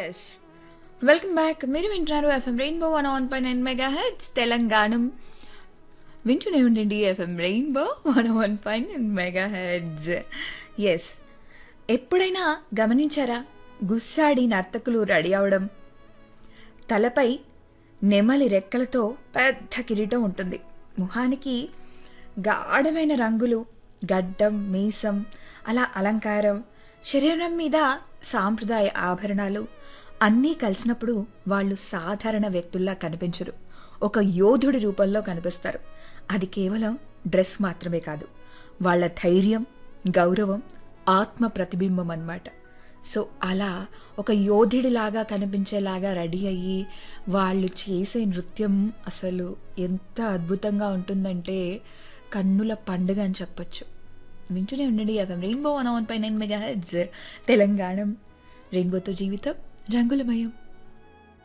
yes welcome back మీరు వింటున్నారు FM rainbow one one point nine mega hits Telangana వింటూనే ఉండండి FM rainbow one one point nine mega hits yes ఎప్పుడైనా గమనించారా Gussadi నర్తకులు ready అవడం తలపై నెమలి రెక్కలతో పెద్ద కిరీటం ఉంటుంది ముఖానికి గాఢమైన రంగులు గడ్డం మీసం అలా అలంకారం శరీరం మీద సాంప్రదాయ ఆభరణాలు అన్నీ కలిసినప్పుడు వాళ్ళు సాధారణ వ్యక్తుల్లా కనిపించరు ఒక యోధుడి రూపంలో కనిపిస్తారు అది కేవలం డ్రెస్ మాత్రమే కాదు వాళ్ళ ధైర్యం గౌరవం ఆత్మ ప్రతిబింబం అన్నమాట సో అలా ఒక యోధుడిలాగా కనిపించేలాగా రెడీ అయ్యి వాళ్ళు చేసే నృత్యం అసలు ఎంత అద్భుతంగా ఉంటుందంటే కన్నుల పండుగ అని చెప్పొచ్చు వింటూనే ఉండండి ఎఫ్ఎం రెయిన్బో వన్ వన్ పై నైన్ మెగా హెడ్స్ తెలంగాణ రెయిన్బోతో జీవితం రంగులమయం